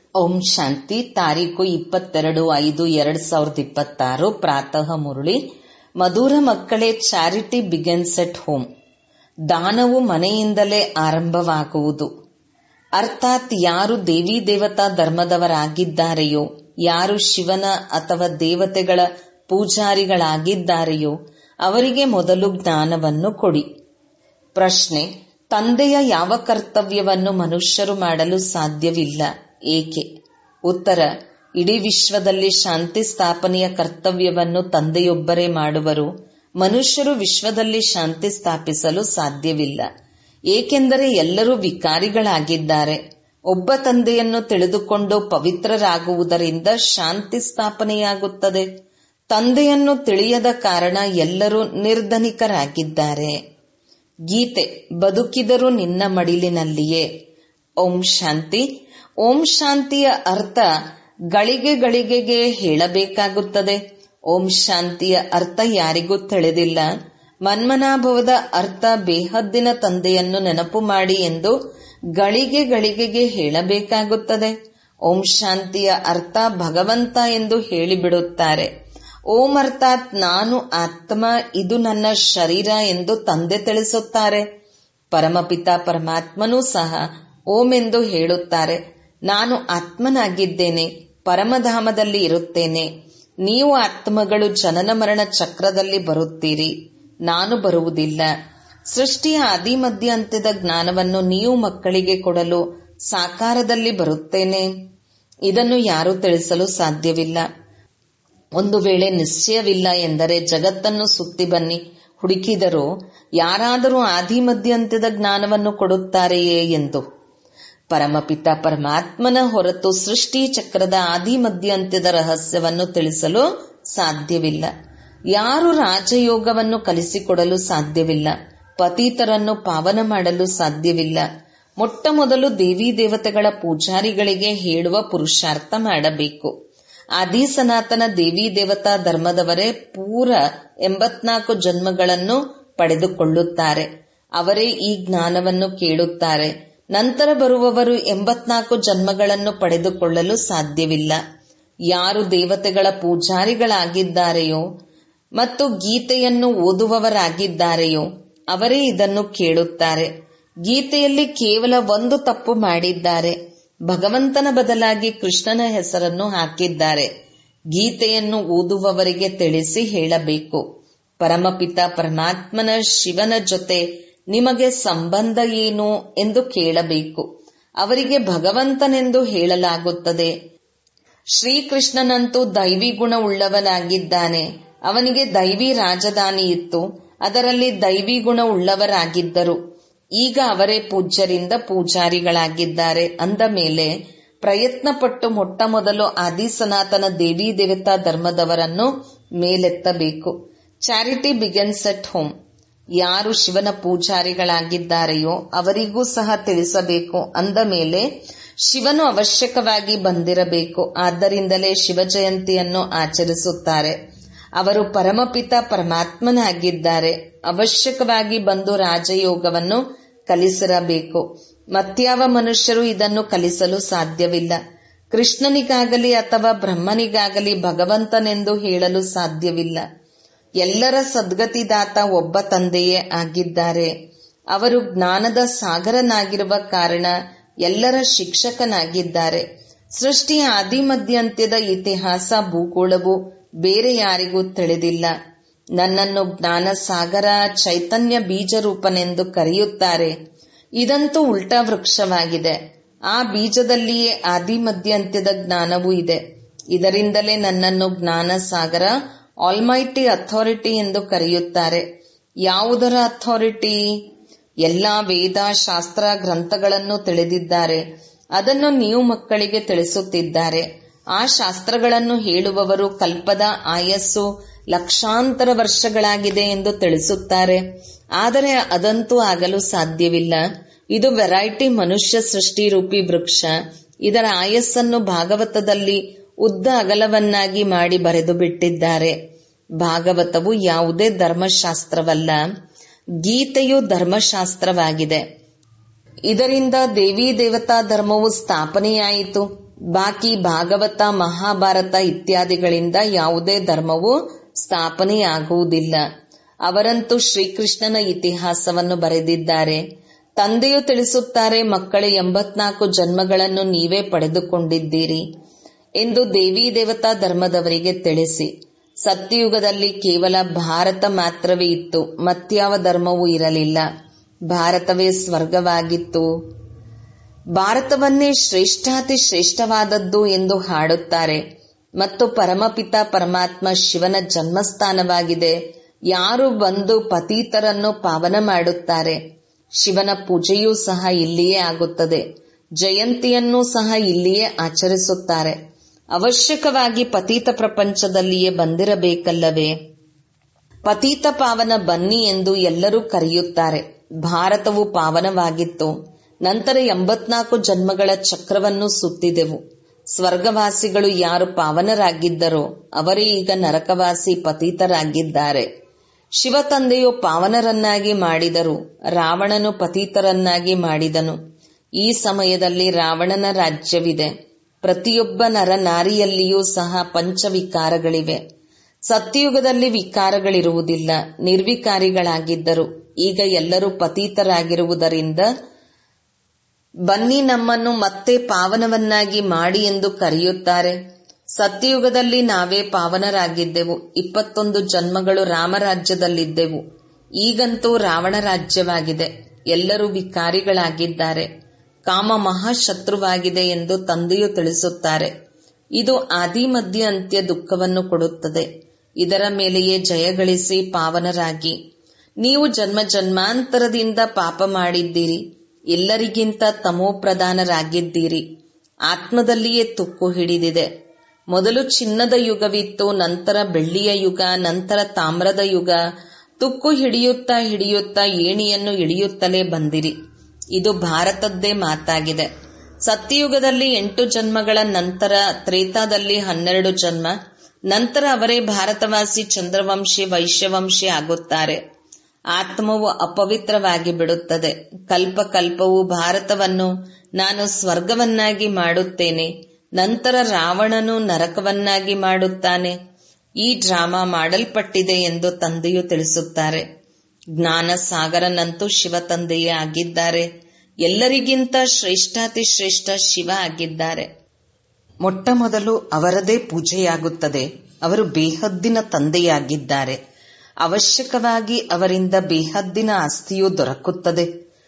ಓಂ ಶಾಂತಿ ತಾರೀಕು ಇಪ್ಪತ್ತೆರಡು ಐದು ಎರಡ್ ಸಾವಿರದ ಇಪ್ಪತ್ತಾರು ಪ್ರಾತಃ ಮುರಳಿ ಮಧುರ ಮಕ್ಕಳೇ ಚಾರಿಟಿ ಬಿಗನ್ಸ್ ಎಟ್ ಹೋಮ್ ದಾನವು ಮನೆಯಿಂದಲೇ ಆರಂಭವಾಗುವುದು ಅರ್ಥಾತ್ ಯಾರು ದೇವಿ ದೇವತಾ ಧರ್ಮದವರಾಗಿದ್ದಾರೆಯೋ ಯಾರು ಶಿವನ ಅಥವಾ ದೇವತೆಗಳ ಪೂಜಾರಿಗಳಾಗಿದ್ದಾರೆಯೋ ಅವರಿಗೆ ಮೊದಲು ಜ್ಞಾನವನ್ನು ಕೊಡಿ ಪ್ರಶ್ನೆ ತಂದೆಯ ಯಾವ ಕರ್ತವ್ಯವನ್ನು ಮನುಷ್ಯರು ಮಾಡಲು ಸಾಧ್ಯವಿಲ್ಲ ಏಕೆ ಉತ್ತರ ಇಡೀ ವಿಶ್ವದಲ್ಲಿ ಶಾಂತಿ ಸ್ಥಾಪನೆಯ ಕರ್ತವ್ಯವನ್ನು ತಂದೆಯೊಬ್ಬರೇ ಮಾಡುವರು ಮನುಷ್ಯರು ವಿಶ್ವದಲ್ಲಿ ಶಾಂತಿ ಸ್ಥಾಪಿಸಲು ಸಾಧ್ಯವಿಲ್ಲ ಏಕೆಂದರೆ ಎಲ್ಲರೂ ವಿಕಾರಿಗಳಾಗಿದ್ದಾರೆ ಒಬ್ಬ ತಂದೆಯನ್ನು ತಿಳಿದುಕೊಂಡು ಪವಿತ್ರರಾಗುವುದರಿಂದ ಶಾಂತಿ ಸ್ಥಾಪನೆಯಾಗುತ್ತದೆ ತಂದೆಯನ್ನು ತಿಳಿಯದ ಕಾರಣ ಎಲ್ಲರೂ ನಿರ್ಧನಿಕರಾಗಿದ್ದಾರೆ ಗೀತೆ ಬದುಕಿದರೂ ನಿನ್ನ ಮಡಿಲಿನಲ್ಲಿಯೇ ಓಂ ಶಾಂತಿ ಓಂ ಶಾಂತಿಯ ಅರ್ಥ ಗಳಿಗೆ ಗಳಿಗೆಗೆ ಹೇಳಬೇಕಾಗುತ್ತದೆ ಓಂ ಶಾಂತಿಯ ಅರ್ಥ ಯಾರಿಗೂ ತಿಳಿದಿಲ್ಲ ಮನ್ಮನಾಭವದ ಅರ್ಥ ಬೇಹದ್ದಿನ ತಂದೆಯನ್ನು ನೆನಪು ಮಾಡಿ ಎಂದು ಗಳಿಗೆ ಗಳಿಗೆಗೆ ಹೇಳಬೇಕಾಗುತ್ತದೆ ಓಂ ಶಾಂತಿಯ ಅರ್ಥ ಭಗವಂತ ಎಂದು ಹೇಳಿಬಿಡುತ್ತಾರೆ ಓಂ ಅರ್ಥಾತ್ ನಾನು ಆತ್ಮ ಇದು ನನ್ನ ಶರೀರ ಎಂದು ತಂದೆ ತಿಳಿಸುತ್ತಾರೆ ಪರಮಪಿತ ಪರಮಾತ್ಮನೂ ಸಹ ಓಂ ಎಂದು ಹೇಳುತ್ತಾರೆ ನಾನು ಆತ್ಮನಾಗಿದ್ದೇನೆ ಪರಮಧಾಮದಲ್ಲಿ ಇರುತ್ತೇನೆ ನೀವು ಆತ್ಮಗಳು ಜನನ ಮರಣ ಚಕ್ರದಲ್ಲಿ ಬರುತ್ತೀರಿ ನಾನು ಬರುವುದಿಲ್ಲ ಸೃಷ್ಟಿಯ ಆದಿ ಮಧ್ಯ ಅಂತ್ಯದ ಜ್ಞಾನವನ್ನು ನೀವು ಮಕ್ಕಳಿಗೆ ಕೊಡಲು ಸಾಕಾರದಲ್ಲಿ ಬರುತ್ತೇನೆ ಇದನ್ನು ಯಾರೂ ತಿಳಿಸಲು ಸಾಧ್ಯವಿಲ್ಲ ಒಂದು ವೇಳೆ ನಿಶ್ಚಯವಿಲ್ಲ ಎಂದರೆ ಜಗತ್ತನ್ನು ಸುತ್ತಿ ಬನ್ನಿ ಹುಡುಕಿದರೂ ಯಾರಾದರೂ ಆದಿ ಮಧ್ಯಾಂತ್ಯದ ಜ್ಞಾನವನ್ನು ಕೊಡುತ್ತಾರೆಯೇ ಎಂದು ಪರಮಪಿತ ಪರಮಾತ್ಮನ ಹೊರತು ಸೃಷ್ಟಿ ಚಕ್ರದ ಆದಿ ಮಧ್ಯಾಂತ್ಯದ ರಹಸ್ಯವನ್ನು ತಿಳಿಸಲು ಸಾಧ್ಯವಿಲ್ಲ ಯಾರು ರಾಜಯೋಗವನ್ನು ಕಲಿಸಿಕೊಡಲು ಸಾಧ್ಯವಿಲ್ಲ ಪತೀತರನ್ನು ಪಾವನ ಮಾಡಲು ಸಾಧ್ಯವಿಲ್ಲ ಮೊಟ್ಟ ಮೊದಲು ದೇವಿ ದೇವತೆಗಳ ಪೂಜಾರಿಗಳಿಗೆ ಹೇಳುವ ಪುರುಷಾರ್ಥ ಮಾಡಬೇಕು ಆದಿ ಸನಾತನ ದೇವಿ ದೇವತಾ ಧರ್ಮದವರೇ ಪೂರ ಎಂಬತ್ನಾಲ್ಕು ಜನ್ಮಗಳನ್ನು ಪಡೆದುಕೊಳ್ಳುತ್ತಾರೆ ಅವರೇ ಈ ಜ್ಞಾನವನ್ನು ಕೇಳುತ್ತಾರೆ ನಂತರ ಬರುವವರು ಎಂಬತ್ನಾಲ್ಕು ಜನ್ಮಗಳನ್ನು ಪಡೆದುಕೊಳ್ಳಲು ಸಾಧ್ಯವಿಲ್ಲ ಯಾರು ದೇವತೆಗಳ ಪೂಜಾರಿಗಳಾಗಿದ್ದಾರೆಯೋ ಮತ್ತು ಗೀತೆಯನ್ನು ಓದುವವರಾಗಿದ್ದಾರೆಯೋ ಅವರೇ ಇದನ್ನು ಕೇಳುತ್ತಾರೆ ಗೀತೆಯಲ್ಲಿ ಕೇವಲ ಒಂದು ತಪ್ಪು ಮಾಡಿದ್ದಾರೆ ಭಗವಂತನ ಬದಲಾಗಿ ಕೃಷ್ಣನ ಹೆಸರನ್ನು ಹಾಕಿದ್ದಾರೆ ಗೀತೆಯನ್ನು ಓದುವವರಿಗೆ ತಿಳಿಸಿ ಹೇಳಬೇಕು ಪರಮಪಿತ ಪರಮಾತ್ಮನ ಶಿವನ ಜೊತೆ ನಿಮಗೆ ಸಂಬಂಧ ಏನು ಎಂದು ಕೇಳಬೇಕು ಅವರಿಗೆ ಭಗವಂತನೆಂದು ಹೇಳಲಾಗುತ್ತದೆ ಶ್ರೀಕೃಷ್ಣನಂತೂ ದೈವಿ ಗುಣ ಉಳ್ಳವನಾಗಿದ್ದಾನೆ ಅವನಿಗೆ ದೈವಿ ರಾಜಧಾನಿ ಇತ್ತು ಅದರಲ್ಲಿ ದೈವಿ ಗುಣ ಉಳ್ಳವರಾಗಿದ್ದರು ಈಗ ಅವರೇ ಪೂಜ್ಯರಿಂದ ಪೂಜಾರಿಗಳಾಗಿದ್ದಾರೆ ಅಂದ ಮೇಲೆ ಪ್ರಯತ್ನಪಟ್ಟು ಮೊಟ್ಟ ಮೊದಲು ಆದಿ ಸನಾತನ ದೇವಿ ದೇವತಾ ಧರ್ಮದವರನ್ನು ಮೇಲೆತ್ತಬೇಕು ಚಾರಿಟಿ ಬಿಗನ್ಸ್ ಎಟ್ ಹೋಮ್ ಯಾರು ಶಿವನ ಪೂಜಾರಿಗಳಾಗಿದ್ದಾರೆಯೋ ಅವರಿಗೂ ಸಹ ತಿಳಿಸಬೇಕು ಅಂದ ಮೇಲೆ ಶಿವನು ಅವಶ್ಯಕವಾಗಿ ಬಂದಿರಬೇಕು ಆದ್ದರಿಂದಲೇ ಶಿವ ಜಯಂತಿಯನ್ನು ಆಚರಿಸುತ್ತಾರೆ ಅವರು ಪರಮಪಿತ ಪರಮಾತ್ಮನಾಗಿದ್ದಾರೆ ಅವಶ್ಯಕವಾಗಿ ಬಂದು ರಾಜಯೋಗವನ್ನು ಕಲಿಸಿರಬೇಕು ಮತ್ಯಾವ ಮನುಷ್ಯರು ಇದನ್ನು ಕಲಿಸಲು ಸಾಧ್ಯವಿಲ್ಲ ಕೃಷ್ಣನಿಗಾಗಲಿ ಅಥವಾ ಬ್ರಹ್ಮನಿಗಾಗಲಿ ಭಗವಂತನೆಂದು ಹೇಳಲು ಸಾಧ್ಯವಿಲ್ಲ ಎಲ್ಲರ ಸದ್ಗತಿದಾತ ಒಬ್ಬ ತಂದೆಯೇ ಆಗಿದ್ದಾರೆ ಅವರು ಜ್ಞಾನದ ಸಾಗರನಾಗಿರುವ ಕಾರಣ ಎಲ್ಲರ ಶಿಕ್ಷಕನಾಗಿದ್ದಾರೆ ಸೃಷ್ಟಿಯ ಆದಿ ಮಧ್ಯಾಂತ್ಯದ ಇತಿಹಾಸ ಭೂಗೋಳವು ಬೇರೆ ಯಾರಿಗೂ ತಿಳಿದಿಲ್ಲ ನನ್ನನ್ನು ಜ್ಞಾನ ಸಾಗರ ಚೈತನ್ಯ ಬೀಜರೂಪನೆಂದು ಕರೆಯುತ್ತಾರೆ ಇದಂತೂ ಉಲ್ಟಾ ವೃಕ್ಷವಾಗಿದೆ ಆ ಬೀಜದಲ್ಲಿಯೇ ಆದಿ ಮಧ್ಯಾಂತ್ಯದ ಜ್ಞಾನವೂ ಇದೆ ಇದರಿಂದಲೇ ನನ್ನನ್ನು ಜ್ಞಾನ ಸಾಗರ ಆಲ್ಮೈಟಿ ಅಥಾರಿಟಿ ಎಂದು ಕರೆಯುತ್ತಾರೆ ಯಾವುದರ ಅಥಾರಿಟಿ ಎಲ್ಲಾ ವೇದ ಶಾಸ್ತ್ರ ಗ್ರಂಥಗಳನ್ನು ತಿಳಿದಿದ್ದಾರೆ ಅದನ್ನು ನೀವು ಮಕ್ಕಳಿಗೆ ತಿಳಿಸುತ್ತಿದ್ದಾರೆ ಆ ಶಾಸ್ತ್ರಗಳನ್ನು ಹೇಳುವವರು ಕಲ್ಪದ ಆಯಸ್ಸು ಲಕ್ಷಾಂತರ ವರ್ಷಗಳಾಗಿದೆ ಎಂದು ತಿಳಿಸುತ್ತಾರೆ ಆದರೆ ಅದಂತೂ ಆಗಲು ಸಾಧ್ಯವಿಲ್ಲ ಇದು ವೆರೈಟಿ ಮನುಷ್ಯ ಸೃಷ್ಟಿ ರೂಪಿ ವೃಕ್ಷ ಇದರ ಆಯಸ್ಸನ್ನು ಭಾಗವತದಲ್ಲಿ ಉದ್ದ ಅಗಲವನ್ನಾಗಿ ಮಾಡಿ ಬರೆದು ಬಿಟ್ಟಿದ್ದಾರೆ ಭಾಗವತವು ಯಾವುದೇ ಧರ್ಮಶಾಸ್ತ್ರವಲ್ಲ ಗೀತೆಯು ಧರ್ಮಶಾಸ್ತ್ರವಾಗಿದೆ ಇದರಿಂದ ದೇವಿ ದೇವತಾ ಧರ್ಮವು ಸ್ಥಾಪನೆಯಾಯಿತು ಬಾಕಿ ಭಾಗವತ ಮಹಾಭಾರತ ಇತ್ಯಾದಿಗಳಿಂದ ಯಾವುದೇ ಧರ್ಮವು ಸ್ಥಾಪನೆಯಾಗುವುದಿಲ್ಲ ಅವರಂತೂ ಶ್ರೀಕೃಷ್ಣನ ಇತಿಹಾಸವನ್ನು ಬರೆದಿದ್ದಾರೆ ತಂದೆಯು ತಿಳಿಸುತ್ತಾರೆ ಮಕ್ಕಳೇ ಎಂಬತ್ನಾಲ್ಕು ಜನ್ಮಗಳನ್ನು ನೀವೇ ಪಡೆದುಕೊಂಡಿದ್ದೀರಿ ಎಂದು ದೇವಿ ದೇವತಾ ಧರ್ಮದವರಿಗೆ ತಿಳಿಸಿ ಸತ್ಯಯುಗದಲ್ಲಿ ಕೇವಲ ಭಾರತ ಮಾತ್ರವೇ ಇತ್ತು ಮತ್ಯಾವ ಧರ್ಮವೂ ಇರಲಿಲ್ಲ ಭಾರತವೇ ಸ್ವರ್ಗವಾಗಿತ್ತು ಭಾರತವನ್ನೇ ಶ್ರೇಷ್ಠಾತಿ ಶ್ರೇಷ್ಠವಾದದ್ದು ಎಂದು ಹಾಡುತ್ತಾರೆ ಮತ್ತು ಪರಮಪಿತ ಪರಮಾತ್ಮ ಶಿವನ ಜನ್ಮಸ್ಥಾನವಾಗಿದೆ ಯಾರು ಬಂದು ಪತೀತರನ್ನು ಪಾವನ ಮಾಡುತ್ತಾರೆ ಶಿವನ ಪೂಜೆಯೂ ಸಹ ಇಲ್ಲಿಯೇ ಆಗುತ್ತದೆ ಜಯಂತಿಯನ್ನೂ ಸಹ ಇಲ್ಲಿಯೇ ಆಚರಿಸುತ್ತಾರೆ ಅವಶ್ಯಕವಾಗಿ ಪತೀತ ಪ್ರಪಂಚದಲ್ಲಿಯೇ ಬಂದಿರಬೇಕಲ್ಲವೇ ಪತೀತ ಪಾವನ ಬನ್ನಿ ಎಂದು ಎಲ್ಲರೂ ಕರೆಯುತ್ತಾರೆ ಭಾರತವು ಪಾವನವಾಗಿತ್ತು ನಂತರ ಎಂಬತ್ನಾಲ್ಕು ಜನ್ಮಗಳ ಚಕ್ರವನ್ನು ಸುತ್ತಿದೆವು ಸ್ವರ್ಗವಾಸಿಗಳು ಯಾರು ಪಾವನರಾಗಿದ್ದರೋ ಅವರೇ ಈಗ ನರಕವಾಸಿ ಪತೀತರಾಗಿದ್ದಾರೆ ಶಿವ ತಂದೆಯು ಪಾವನರನ್ನಾಗಿ ಮಾಡಿದರು ರಾವಣನು ಪತೀತರನ್ನಾಗಿ ಮಾಡಿದನು ಈ ಸಮಯದಲ್ಲಿ ರಾವಣನ ರಾಜ್ಯವಿದೆ ಪ್ರತಿಯೊಬ್ಬ ನರ ನಾರಿಯಲ್ಲಿಯೂ ಸಹ ಪಂಚವಿಕಾರಗಳಿವೆ ಸತ್ಯಯುಗದಲ್ಲಿ ವಿಕಾರಗಳಿರುವುದಿಲ್ಲ ನಿರ್ವಿಕಾರಿಗಳಾಗಿದ್ದರು ಈಗ ಎಲ್ಲರೂ ಪತೀತರಾಗಿರುವುದರಿಂದ ಬನ್ನಿ ನಮ್ಮನ್ನು ಮತ್ತೆ ಪಾವನವನ್ನಾಗಿ ಮಾಡಿ ಎಂದು ಕರೆಯುತ್ತಾರೆ ಸತ್ಯಯುಗದಲ್ಲಿ ನಾವೇ ಪಾವನರಾಗಿದ್ದೆವು ಇಪ್ಪತ್ತೊಂದು ಜನ್ಮಗಳು ರಾಮರಾಜ್ಯದಲ್ಲಿದ್ದೆವು ಈಗಂತೂ ರಾವಣ ರಾಜ್ಯವಾಗಿದೆ ಎಲ್ಲರೂ ವಿಕಾರಿಗಳಾಗಿದ್ದಾರೆ ಕಾಮ ಮಹಾಶತ್ರುವಾಗಿದೆ ಎಂದು ತಂದೆಯು ತಿಳಿಸುತ್ತಾರೆ ಇದು ಆದಿ ಮಧ್ಯ ಅಂತ್ಯ ದುಃಖವನ್ನು ಕೊಡುತ್ತದೆ ಇದರ ಮೇಲೆಯೇ ಜಯಗಳಿಸಿ ಪಾವನರಾಗಿ ನೀವು ಜನ್ಮ ಜನ್ಮಾಂತರದಿಂದ ಪಾಪ ಮಾಡಿದ್ದೀರಿ ಎಲ್ಲರಿಗಿಂತ ತಮೋಪ್ರಧಾನರಾಗಿದ್ದೀರಿ ಆತ್ಮದಲ್ಲಿಯೇ ತುಕ್ಕು ಹಿಡಿದಿದೆ ಮೊದಲು ಚಿನ್ನದ ಯುಗವಿತ್ತು ನಂತರ ಬೆಳ್ಳಿಯ ಯುಗ ನಂತರ ತಾಮ್ರದ ಯುಗ ತುಕ್ಕು ಹಿಡಿಯುತ್ತಾ ಹಿಡಿಯುತ್ತಾ ಏಣಿಯನ್ನು ಇಳಿಯುತ್ತಲೇ ಬಂದಿರಿ ಇದು ಭಾರತದ್ದೇ ಮಾತಾಗಿದೆ ಸತ್ಯಯುಗದಲ್ಲಿ ಎಂಟು ಜನ್ಮಗಳ ನಂತರ ತ್ರೇತಾದಲ್ಲಿ ಹನ್ನೆರಡು ಜನ್ಮ ನಂತರ ಅವರೇ ಭಾರತವಾಸಿ ಚಂದ್ರವಂಶಿ ವೈಶ್ಯವಂಶಿ ಆಗುತ್ತಾರೆ ಆತ್ಮವು ಅಪವಿತ್ರವಾಗಿ ಬಿಡುತ್ತದೆ ಕಲ್ಪ ಕಲ್ಪವು ಭಾರತವನ್ನು ನಾನು ಸ್ವರ್ಗವನ್ನಾಗಿ ಮಾಡುತ್ತೇನೆ ನಂತರ ರಾವಣನು ನರಕವನ್ನಾಗಿ ಮಾಡುತ್ತಾನೆ ಈ ಡ್ರಾಮಾ ಮಾಡಲ್ಪಟ್ಟಿದೆ ಎಂದು ತಂದೆಯು ತಿಳಿಸುತ್ತಾರೆ ಜ್ಞಾನ ಸಾಗರನಂತೂ ಶಿವ ತಂದೆಯೇ ಆಗಿದ್ದಾರೆ ಎಲ್ಲರಿಗಿಂತ ಶ್ರೇಷ್ಠಾತಿ ಶ್ರೇಷ್ಠ ಶಿವ ಆಗಿದ್ದಾರೆ ಮೊಟ್ಟ ಮೊದಲು ಅವರದೇ ಪೂಜೆಯಾಗುತ್ತದೆ ಅವರು ಬೇಹದ್ದಿನ ತಂದೆಯಾಗಿದ್ದಾರೆ ಅವಶ್ಯಕವಾಗಿ ಅವರಿಂದ ಬೇಹದ್ದಿನ ಆಸ್ತಿಯೂ ದೊರಕುತ್ತದೆ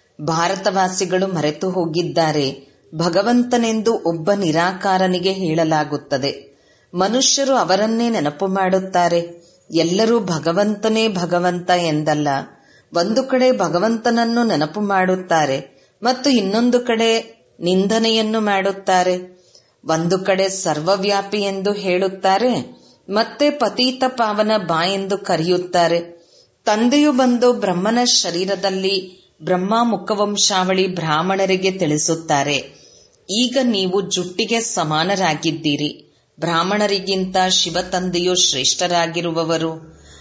ಭಾರತವಾಸಿಗಳು ಮರೆತು ಹೋಗಿದ್ದಾರೆ ಭಗವಂತನೆಂದು ಒಬ್ಬ ನಿರಾಕಾರನಿಗೆ ಹೇಳಲಾಗುತ್ತದೆ ಮನುಷ್ಯರು ಅವರನ್ನೇ ನೆನಪು ಮಾಡುತ್ತಾರೆ ಎಲ್ಲರೂ ಭಗವಂತನೇ ಭಗವಂತ ಎಂದಲ್ಲ ಒಂದು ಕಡೆ ಭಗವಂತನನ್ನು ನೆನಪು ಮಾಡುತ್ತಾರೆ ಮತ್ತು ಇನ್ನೊಂದು ಕಡೆ ನಿಂದನೆಯನ್ನು ಮಾಡುತ್ತಾರೆ ಒಂದು ಕಡೆ ಸರ್ವವ್ಯಾಪಿ ಎಂದು ಹೇಳುತ್ತಾರೆ ಮತ್ತೆ ಪತೀತ ಪಾವನ ಬಾ ಎಂದು ಕರೆಯುತ್ತಾರೆ ತಂದೆಯು ಬಂದು ಬ್ರಹ್ಮನ ಶರೀರದಲ್ಲಿ ಬ್ರಹ್ಮ ಮುಖವಂಶಾವಳಿ ಬ್ರಾಹ್ಮಣರಿಗೆ ತಿಳಿಸುತ್ತಾರೆ ಈಗ ನೀವು ಜುಟ್ಟಿಗೆ ಸಮಾನರಾಗಿದ್ದೀರಿ ಬ್ರಾಹ್ಮಣರಿಗಿಂತ ಶಿವ ತಂದೆಯು ಶ್ರೇಷ್ಠರಾಗಿರುವವರು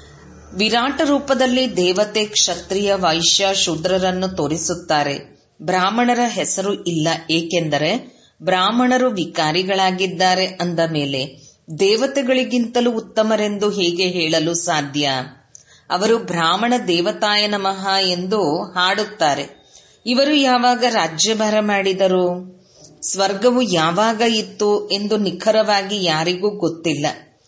ವಿರಾಟ ರೂಪದಲ್ಲಿ ದೇವತೆ ಕ್ಷತ್ರಿಯ ವೈಶ್ಯ ಶೂದ್ರರನ್ನು ತೋರಿಸುತ್ತಾರೆ ಬ್ರಾಹ್ಮಣರ ಹೆಸರು ಇಲ್ಲ ಏಕೆಂದರೆ ಬ್ರಾಹ್ಮಣರು ವಿಕಾರಿಗಳಾಗಿದ್ದಾರೆ ಅಂದ ಮೇಲೆ ದೇವತೆಗಳಿಗಿಂತಲೂ ಉತ್ತಮರೆಂದು ಹೇಗೆ ಹೇಳಲು ಸಾಧ್ಯ ಅವರು ಬ್ರಾಹ್ಮಣ ದೇವತಾಯ ನಮಃ ಎಂದು ಹಾಡುತ್ತಾರೆ ಇವರು ಯಾವಾಗ ರಾಜ್ಯಭಾರ ಮಾಡಿದರು ಸ್ವರ್ಗವು ಯಾವಾಗ ಇತ್ತು ಎಂದು ನಿಖರವಾಗಿ ಯಾರಿಗೂ ಗೊತ್ತಿಲ್ಲ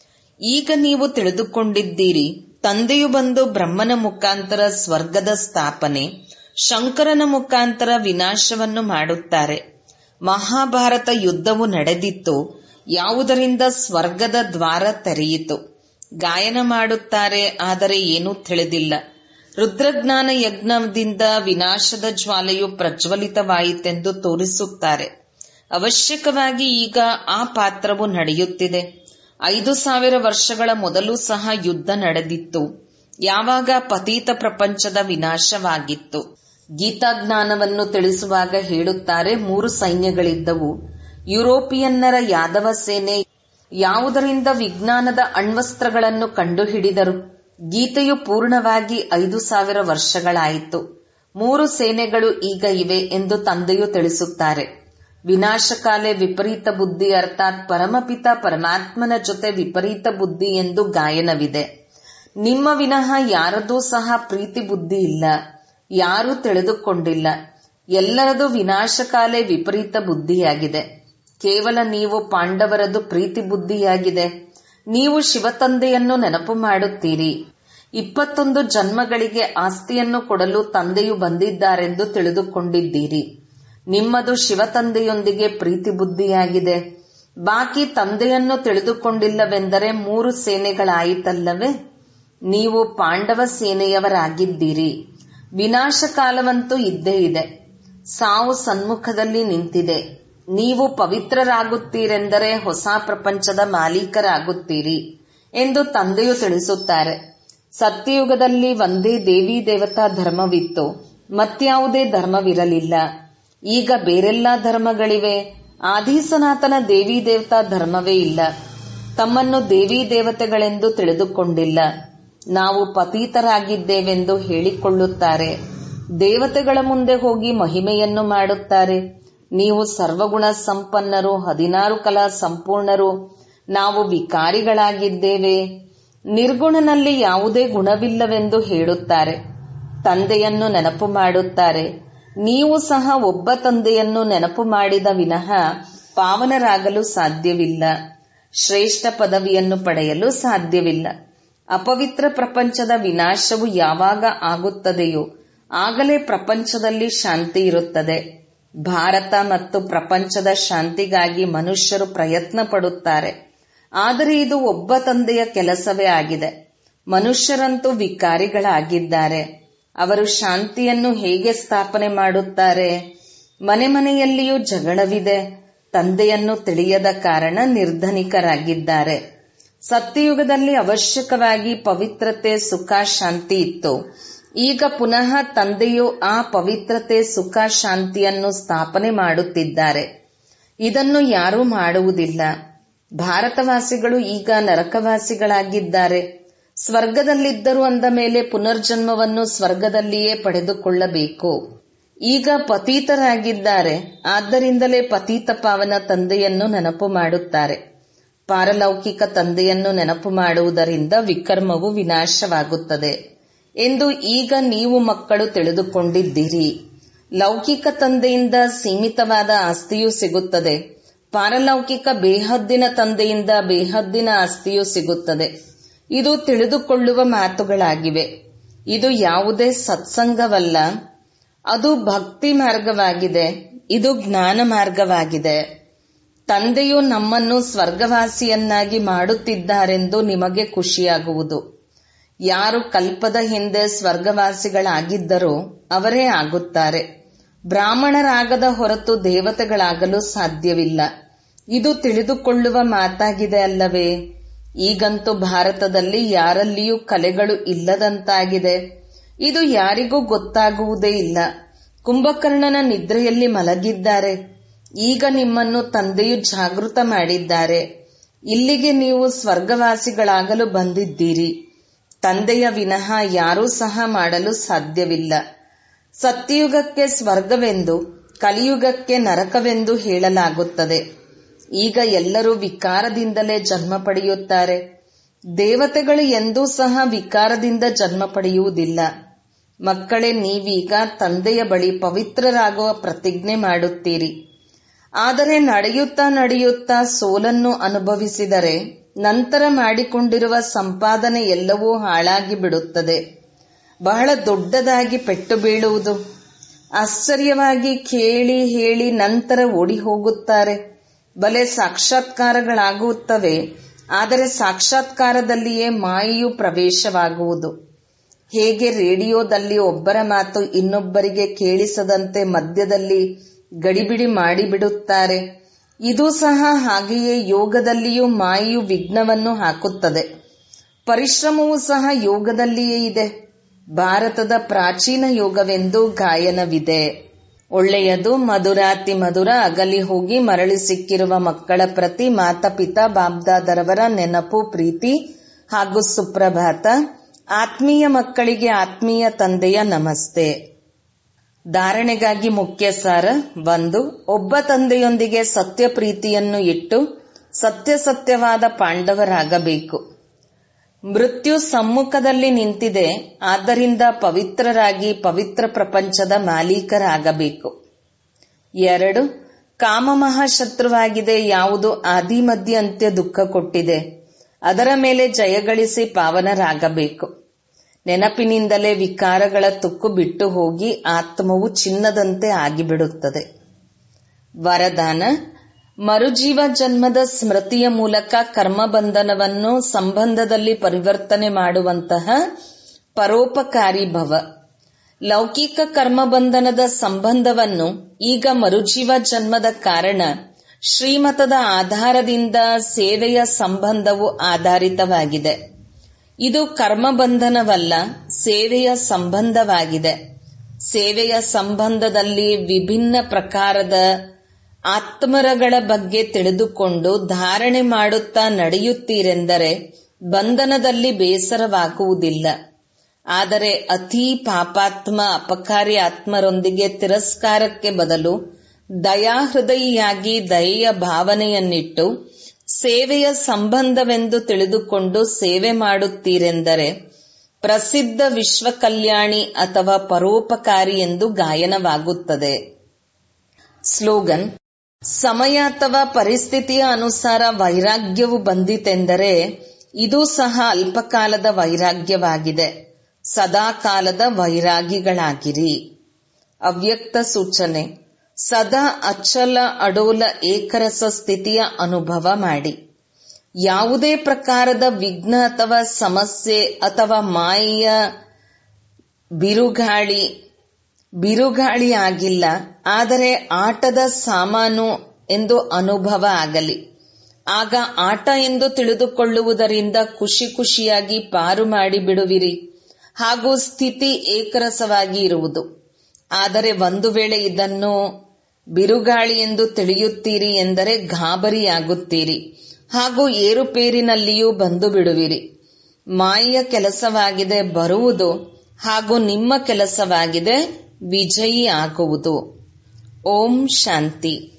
ಈಗ ನೀವು ತಿಳಿದುಕೊಂಡಿದ್ದೀರಿ ತಂದೆಯು ಬಂದು ಬ್ರಹ್ಮನ ಮುಖಾಂತರ ಸ್ವರ್ಗದ ಸ್ಥಾಪನೆ ಶಂಕರನ ಮುಖಾಂತರ ವಿನಾಶವನ್ನು ಮಾಡುತ್ತಾರೆ ಮಹಾಭಾರತ ಯುದ್ಧವು ನಡೆದಿತ್ತು ಯಾವುದರಿಂದ ಸ್ವರ್ಗದ ದ್ವಾರ ತೆರೆಯಿತು ಗಾಯನ ಮಾಡುತ್ತಾರೆ ಆದರೆ ಏನೂ ತಿಳಿದಿಲ್ಲ ರುದ್ರಜ್ಞಾನ ಯಜ್ಞದಿಂದ ವಿನಾಶದ ಜ್ವಾಲೆಯು ಪ್ರಜ್ವಲಿತವಾಯಿತೆಂದು ತೋರಿಸುತ್ತಾರೆ ಅವಶ್ಯಕವಾಗಿ ಈಗ ಆ ಪಾತ್ರವು ನಡೆಯುತ್ತಿದೆ ಐದು ಸಾವಿರ ವರ್ಷಗಳ ಮೊದಲು ಸಹ ಯುದ್ಧ ನಡೆದಿತ್ತು ಯಾವಾಗ ಪತೀತ ಪ್ರಪಂಚದ ವಿನಾಶವಾಗಿತ್ತು ಗೀತಾಜ್ಞಾನವನ್ನು ತಿಳಿಸುವಾಗ ಹೇಳುತ್ತಾರೆ ಮೂರು ಸೈನ್ಯಗಳಿದ್ದವು ಯುರೋಪಿಯನ್ನರ ಯಾದವ ಸೇನೆ ಯಾವುದರಿಂದ ವಿಜ್ಞಾನದ ಅಣ್ವಸ್ತ್ರಗಳನ್ನು ಕಂಡುಹಿಡಿದರು ಗೀತೆಯು ಪೂರ್ಣವಾಗಿ ಐದು ಸಾವಿರ ವರ್ಷಗಳಾಯಿತು ಮೂರು ಸೇನೆಗಳು ಈಗ ಇವೆ ಎಂದು ತಂದೆಯು ತಿಳಿಸುತ್ತಾರೆ ವಿನಾಶಕಾಲೆ ವಿಪರೀತ ಬುದ್ಧಿ ಅರ್ಥಾತ್ ಪರಮಪಿತ ಪರಮಾತ್ಮನ ಜೊತೆ ವಿಪರೀತ ಬುದ್ಧಿ ಎಂದು ಗಾಯನವಿದೆ ನಿಮ್ಮ ವಿನಃ ಯಾರದೂ ಸಹ ಪ್ರೀತಿ ಬುದ್ಧಿ ಇಲ್ಲ ಯಾರೂ ತಿಳಿದುಕೊಂಡಿಲ್ಲ ಎಲ್ಲರದು ವಿನಾಶಕಾಲೆ ವಿಪರೀತ ಬುದ್ಧಿಯಾಗಿದೆ ಕೇವಲ ನೀವು ಪಾಂಡವರದು ಪ್ರೀತಿ ಬುದ್ಧಿಯಾಗಿದೆ ನೀವು ಶಿವತಂದೆಯನ್ನು ನೆನಪು ಮಾಡುತ್ತೀರಿ ಇಪ್ಪತ್ತೊಂದು ಜನ್ಮಗಳಿಗೆ ಆಸ್ತಿಯನ್ನು ಕೊಡಲು ತಂದೆಯು ಬಂದಿದ್ದಾರೆಂದು ತಿಳಿದುಕೊಂಡಿದ್ದೀರಿ ನಿಮ್ಮದು ಶಿವತಂದೆಯೊಂದಿಗೆ ಪ್ರೀತಿ ಬುದ್ಧಿಯಾಗಿದೆ ಬಾಕಿ ತಂದೆಯನ್ನು ತಿಳಿದುಕೊಂಡಿಲ್ಲವೆಂದರೆ ಮೂರು ಸೇನೆಗಳಾಯಿತಲ್ಲವೇ ನೀವು ಪಾಂಡವ ಸೇನೆಯವರಾಗಿದ್ದೀರಿ ವಿನಾಶ ಕಾಲವಂತೂ ಇದ್ದೇ ಇದೆ ಸಾವು ಸನ್ಮುಖದಲ್ಲಿ ನಿಂತಿದೆ ನೀವು ಪವಿತ್ರರಾಗುತ್ತೀರೆಂದರೆ ಹೊಸ ಪ್ರಪಂಚದ ಮಾಲೀಕರಾಗುತ್ತೀರಿ ಎಂದು ತಂದೆಯು ತಿಳಿಸುತ್ತಾರೆ ಸತ್ಯಯುಗದಲ್ಲಿ ಒಂದೇ ದೇವಿ ದೇವತಾ ಧರ್ಮವಿತ್ತು ಮತ್ಯಾವುದೇ ಧರ್ಮವಿರಲಿಲ್ಲ ಈಗ ಬೇರೆಲ್ಲ ಧರ್ಮಗಳಿವೆ ಆದಿ ಸನಾತನ ದೇವಿ ದೇವತಾ ಧರ್ಮವೇ ಇಲ್ಲ ತಮ್ಮನ್ನು ದೇವಿ ದೇವತೆಗಳೆಂದು ತಿಳಿದುಕೊಂಡಿಲ್ಲ ನಾವು ಪತೀತರಾಗಿದ್ದೇವೆಂದು ಹೇಳಿಕೊಳ್ಳುತ್ತಾರೆ ದೇವತೆಗಳ ಮುಂದೆ ಹೋಗಿ ಮಹಿಮೆಯನ್ನು ಮಾಡುತ್ತಾರೆ ನೀವು ಸರ್ವಗುಣ ಸಂಪನ್ನರು ಹದಿನಾರು ಕಲಾ ಸಂಪೂರ್ಣರು ನಾವು ವಿಕಾರಿಗಳಾಗಿದ್ದೇವೆ ನಿರ್ಗುಣನಲ್ಲಿ ಯಾವುದೇ ಗುಣವಿಲ್ಲವೆಂದು ಹೇಳುತ್ತಾರೆ ತಂದೆಯನ್ನು ನೆನಪು ಮಾಡುತ್ತಾರೆ ನೀವು ಸಹ ಒಬ್ಬ ತಂದೆಯನ್ನು ನೆನಪು ಮಾಡಿದ ವಿನಃ ಪಾವನರಾಗಲು ಸಾಧ್ಯವಿಲ್ಲ ಶ್ರೇಷ್ಠ ಪದವಿಯನ್ನು ಪಡೆಯಲು ಸಾಧ್ಯವಿಲ್ಲ ಅಪವಿತ್ರ ಪ್ರಪಂಚದ ವಿನಾಶವು ಯಾವಾಗ ಆಗುತ್ತದೆಯೋ ಆಗಲೇ ಪ್ರಪಂಚದಲ್ಲಿ ಶಾಂತಿ ಇರುತ್ತದೆ ಭಾರತ ಮತ್ತು ಪ್ರಪಂಚದ ಶಾಂತಿಗಾಗಿ ಮನುಷ್ಯರು ಪ್ರಯತ್ನ ಪಡುತ್ತಾರೆ ಆದರೆ ಇದು ಒಬ್ಬ ತಂದೆಯ ಕೆಲಸವೇ ಆಗಿದೆ ಮನುಷ್ಯರಂತೂ ವಿಕಾರಿಗಳಾಗಿದ್ದಾರೆ ಅವರು ಶಾಂತಿಯನ್ನು ಹೇಗೆ ಸ್ಥಾಪನೆ ಮಾಡುತ್ತಾರೆ ಮನೆ ಮನೆಯಲ್ಲಿಯೂ ಜಗಳವಿದೆ ತಂದೆಯನ್ನು ತಿಳಿಯದ ಕಾರಣ ನಿರ್ಧನಿಕರಾಗಿದ್ದಾರೆ ಸತ್ಯಯುಗದಲ್ಲಿ ಅವಶ್ಯಕವಾಗಿ ಪವಿತ್ರತೆ ಸುಖ ಶಾಂತಿ ಇತ್ತು ಈಗ ಪುನಃ ತಂದೆಯು ಆ ಪವಿತ್ರತೆ ಸುಖ ಶಾಂತಿಯನ್ನು ಸ್ಥಾಪನೆ ಮಾಡುತ್ತಿದ್ದಾರೆ ಇದನ್ನು ಯಾರೂ ಮಾಡುವುದಿಲ್ಲ ಭಾರತವಾಸಿಗಳು ಈಗ ನರಕವಾಸಿಗಳಾಗಿದ್ದಾರೆ ಸ್ವರ್ಗದಲ್ಲಿದ್ದರು ಅಂದ ಮೇಲೆ ಪುನರ್ಜನ್ಮವನ್ನು ಸ್ವರ್ಗದಲ್ಲಿಯೇ ಪಡೆದುಕೊಳ್ಳಬೇಕು ಈಗ ಪತೀತರಾಗಿದ್ದಾರೆ ಆದ್ದರಿಂದಲೇ ಪತೀತ ಪಾವನ ತಂದೆಯನ್ನು ನೆನಪು ಮಾಡುತ್ತಾರೆ ಪಾರಲೌಕಿಕ ತಂದೆಯನ್ನು ನೆನಪು ಮಾಡುವುದರಿಂದ ವಿಕರ್ಮವು ವಿನಾಶವಾಗುತ್ತದೆ ಎಂದು ಈಗ ನೀವು ಮಕ್ಕಳು ತಿಳಿದುಕೊಂಡಿದ್ದೀರಿ ಲೌಕಿಕ ತಂದೆಯಿಂದ ಸೀಮಿತವಾದ ಆಸ್ತಿಯೂ ಸಿಗುತ್ತದೆ ಪಾರಲೌಕಿಕ ಬೇಹದ್ದಿನ ತಂದೆಯಿಂದ ಬೇಹದ್ದಿನ ಆಸ್ತಿಯೂ ಸಿಗುತ್ತದೆ ಇದು ತಿಳಿದುಕೊಳ್ಳುವ ಮಾತುಗಳಾಗಿವೆ ಇದು ಯಾವುದೇ ಸತ್ಸಂಗವಲ್ಲ ಅದು ಭಕ್ತಿ ಮಾರ್ಗವಾಗಿದೆ ಇದು ಜ್ಞಾನ ಮಾರ್ಗವಾಗಿದೆ ತಂದೆಯು ನಮ್ಮನ್ನು ಸ್ವರ್ಗವಾಸಿಯನ್ನಾಗಿ ಮಾಡುತ್ತಿದ್ದಾರೆಂದು ನಿಮಗೆ ಖುಷಿಯಾಗುವುದು ಯಾರು ಕಲ್ಪದ ಹಿಂದೆ ಸ್ವರ್ಗವಾಸಿಗಳಾಗಿದ್ದರೋ ಅವರೇ ಆಗುತ್ತಾರೆ ಬ್ರಾಹ್ಮಣರಾಗದ ಹೊರತು ದೇವತೆಗಳಾಗಲು ಸಾಧ್ಯವಿಲ್ಲ ಇದು ತಿಳಿದುಕೊಳ್ಳುವ ಮಾತಾಗಿದೆ ಅಲ್ಲವೇ ಈಗಂತೂ ಭಾರತದಲ್ಲಿ ಯಾರಲ್ಲಿಯೂ ಕಲೆಗಳು ಇಲ್ಲದಂತಾಗಿದೆ ಇದು ಯಾರಿಗೂ ಗೊತ್ತಾಗುವುದೇ ಇಲ್ಲ ಕುಂಭಕರ್ಣನ ನಿದ್ರೆಯಲ್ಲಿ ಮಲಗಿದ್ದಾರೆ ಈಗ ನಿಮ್ಮನ್ನು ತಂದೆಯು ಜಾಗೃತ ಮಾಡಿದ್ದಾರೆ ಇಲ್ಲಿಗೆ ನೀವು ಸ್ವರ್ಗವಾಸಿಗಳಾಗಲು ಬಂದಿದ್ದೀರಿ ತಂದೆಯ ವಿನಃ ಯಾರೂ ಸಹ ಮಾಡಲು ಸಾಧ್ಯವಿಲ್ಲ ಸತ್ಯಯುಗಕ್ಕೆ ಸ್ವರ್ಗವೆಂದು ಕಲಿಯುಗಕ್ಕೆ ನರಕವೆಂದು ಹೇಳಲಾಗುತ್ತದೆ ಈಗ ಎಲ್ಲರೂ ವಿಕಾರದಿಂದಲೇ ಜನ್ಮ ಪಡೆಯುತ್ತಾರೆ ದೇವತೆಗಳು ಎಂದೂ ಸಹ ವಿಕಾರದಿಂದ ಜನ್ಮ ಪಡೆಯುವುದಿಲ್ಲ ಮಕ್ಕಳೇ ನೀವೀಗ ತಂದೆಯ ಬಳಿ ಪವಿತ್ರರಾಗುವ ಪ್ರತಿಜ್ಞೆ ಮಾಡುತ್ತೀರಿ ಆದರೆ ನಡೆಯುತ್ತಾ ನಡೆಯುತ್ತಾ ಸೋಲನ್ನು ಅನುಭವಿಸಿದರೆ ನಂತರ ಮಾಡಿಕೊಂಡಿರುವ ಸಂಪಾದನೆ ಎಲ್ಲವೂ ಹಾಳಾಗಿ ಬಿಡುತ್ತದೆ ಬಹಳ ದೊಡ್ಡದಾಗಿ ಪೆಟ್ಟು ಬೀಳುವುದು ಆಶ್ಚರ್ಯವಾಗಿ ಕೇಳಿ ಹೇಳಿ ನಂತರ ಓಡಿ ಹೋಗುತ್ತಾರೆ ಬಲೆ ಸಾಕ್ಷಾತ್ಕಾರಗಳಾಗುತ್ತವೆ ಆದರೆ ಸಾಕ್ಷಾತ್ಕಾರದಲ್ಲಿಯೇ ಮಾಯೆಯು ಪ್ರವೇಶವಾಗುವುದು ಹೇಗೆ ರೇಡಿಯೋದಲ್ಲಿ ಒಬ್ಬರ ಮಾತು ಇನ್ನೊಬ್ಬರಿಗೆ ಕೇಳಿಸದಂತೆ ಮಧ್ಯದಲ್ಲಿ ಗಡಿಬಿಡಿ ಮಾಡಿಬಿಡುತ್ತಾರೆ ಇದು ಸಹ ಹಾಗೆಯೇ ಯೋಗದಲ್ಲಿಯೂ ಮಾಯೆಯು ವಿಘ್ನವನ್ನು ಹಾಕುತ್ತದೆ ಪರಿಶ್ರಮವೂ ಸಹ ಯೋಗದಲ್ಲಿಯೇ ಇದೆ ಭಾರತದ ಪ್ರಾಚೀನ ಯೋಗವೆಂದು ಗಾಯನವಿದೆ ಒಳ್ಳೆಯದು ಮಧುರಾತಿ ಮಧುರ ಅಗಲಿ ಹೋಗಿ ಮರಳಿ ಸಿಕ್ಕಿರುವ ಮಕ್ಕಳ ಪ್ರತಿ ಮಾತಪಿತಾ ಬಾಬ್ದಾದರವರ ನೆನಪು ಪ್ರೀತಿ ಹಾಗೂ ಸುಪ್ರಭಾತ ಆತ್ಮೀಯ ಮಕ್ಕಳಿಗೆ ಆತ್ಮೀಯ ತಂದೆಯ ನಮಸ್ತೆ ಧಾರಣೆಗಾಗಿ ಮುಖ್ಯ ಸಾರ ಒಂದು ಒಬ್ಬ ತಂದೆಯೊಂದಿಗೆ ಸತ್ಯ ಪ್ರೀತಿಯನ್ನು ಇಟ್ಟು ಸತ್ಯಸತ್ಯವಾದ ಪಾಂಡವರಾಗಬೇಕು ಮೃತ್ಯು ಸಮ್ಮುಖದಲ್ಲಿ ನಿಂತಿದೆ ಆದ್ದರಿಂದ ಪವಿತ್ರರಾಗಿ ಪವಿತ್ರ ಪ್ರಪಂಚದ ಮಾಲೀಕರಾಗಬೇಕು ಎರಡು ಕಾಮ ಮಹಾಶತ್ರುವಾಗಿದೆ ಯಾವುದು ಆದಿಮಧ್ಯ ಅಂತ್ಯ ದುಃಖ ಕೊಟ್ಟಿದೆ ಅದರ ಮೇಲೆ ಜಯಗಳಿಸಿ ಪಾವನರಾಗಬೇಕು ನೆನಪಿನಿಂದಲೇ ವಿಕಾರಗಳ ತುಕ್ಕು ಬಿಟ್ಟು ಹೋಗಿ ಆತ್ಮವು ಚಿನ್ನದಂತೆ ಆಗಿಬಿಡುತ್ತದೆ ವರದಾನ ಮರುಜೀವ ಜನ್ಮದ ಸ್ಮೃತಿಯ ಮೂಲಕ ಕರ್ಮಬಂಧನವನ್ನು ಸಂಬಂಧದಲ್ಲಿ ಪರಿವರ್ತನೆ ಮಾಡುವಂತಹ ಪರೋಪಕಾರಿ ಭವ ಲೌಕಿಕ ಕರ್ಮಬಂಧನದ ಸಂಬಂಧವನ್ನು ಈಗ ಮರುಜೀವ ಜನ್ಮದ ಕಾರಣ ಶ್ರೀಮತದ ಆಧಾರದಿಂದ ಸೇವೆಯ ಸಂಬಂಧವು ಆಧಾರಿತವಾಗಿದೆ ಇದು ಕರ್ಮಬಂಧನವಲ್ಲ ಸೇವೆಯ ಸಂಬಂಧವಾಗಿದೆ ಸೇವೆಯ ಸಂಬಂಧದಲ್ಲಿ ವಿಭಿನ್ನ ಪ್ರಕಾರದ ಆತ್ಮರಗಳ ಬಗ್ಗೆ ತಿಳಿದುಕೊಂಡು ಧಾರಣೆ ಮಾಡುತ್ತಾ ನಡೆಯುತ್ತೀರೆಂದರೆ ಬಂಧನದಲ್ಲಿ ಬೇಸರವಾಗುವುದಿಲ್ಲ ಆದರೆ ಅತೀ ಪಾಪಾತ್ಮ ಅಪಕಾರಿ ಆತ್ಮರೊಂದಿಗೆ ತಿರಸ್ಕಾರಕ್ಕೆ ಬದಲು ದಯಾಹೃದಯಿಯಾಗಿ ದಯೆಯ ಭಾವನೆಯನ್ನಿಟ್ಟು ಸೇವೆಯ ಸಂಬಂಧವೆಂದು ತಿಳಿದುಕೊಂಡು ಸೇವೆ ಮಾಡುತ್ತೀರೆಂದರೆ ಪ್ರಸಿದ್ಧ ವಿಶ್ವ ಕಲ್ಯಾಣಿ ಅಥವಾ ಪರೋಪಕಾರಿ ಎಂದು ಗಾಯನವಾಗುತ್ತದೆ ಸ್ಲೋಗನ್ ಸಮಯ ಅಥವಾ ಪರಿಸ್ಥಿತಿಯ ಅನುಸಾರ ವೈರಾಗ್ಯವು ಬಂದಿತೆಂದರೆ ಇದು ಸಹ ಅಲ್ಪಕಾಲದ ವೈರಾಗ್ಯವಾಗಿದೆ ಸದಾಕಾಲದ ವೈರಾಗಿಗಳಾಗಿರಿ ಅವ್ಯಕ್ತ ಸೂಚನೆ ಸದಾ ಅಚ್ಚಲ ಅಡೋಲ ಏಕರಸ ಸ್ಥಿತಿಯ ಅನುಭವ ಮಾಡಿ ಯಾವುದೇ ಪ್ರಕಾರದ ವಿಘ್ನ ಅಥವಾ ಸಮಸ್ಯೆ ಅಥವಾ ಮಾಯೆಯ ಬಿರುಗಾಳಿ ಬಿರುಗಾಳಿ ಆಗಿಲ್ಲ ಆದರೆ ಆಟದ ಸಾಮಾನು ಎಂದು ಅನುಭವ ಆಗಲಿ ಆಗ ಆಟ ಎಂದು ತಿಳಿದುಕೊಳ್ಳುವುದರಿಂದ ಖುಷಿ ಖುಷಿಯಾಗಿ ಪಾರು ಮಾಡಿ ಬಿಡುವಿರಿ ಹಾಗೂ ಸ್ಥಿತಿ ಏಕರಸವಾಗಿ ಇರುವುದು ಆದರೆ ಒಂದು ವೇಳೆ ಇದನ್ನು ಬಿರುಗಾಳಿ ಎಂದು ತಿಳಿಯುತ್ತೀರಿ ಎಂದರೆ ಗಾಬರಿಯಾಗುತ್ತೀರಿ ಹಾಗೂ ಏರುಪೇರಿನಲ್ಲಿಯೂ ಬಂದು ಬಿಡುವಿರಿ ಮಾಯೆಯ ಕೆಲಸವಾಗಿದೆ ಬರುವುದು ಹಾಗೂ ನಿಮ್ಮ ಕೆಲಸವಾಗಿದೆ ವಿಜಯಿ ಆಗುವುದು ಓಂ ಶಾಂತಿ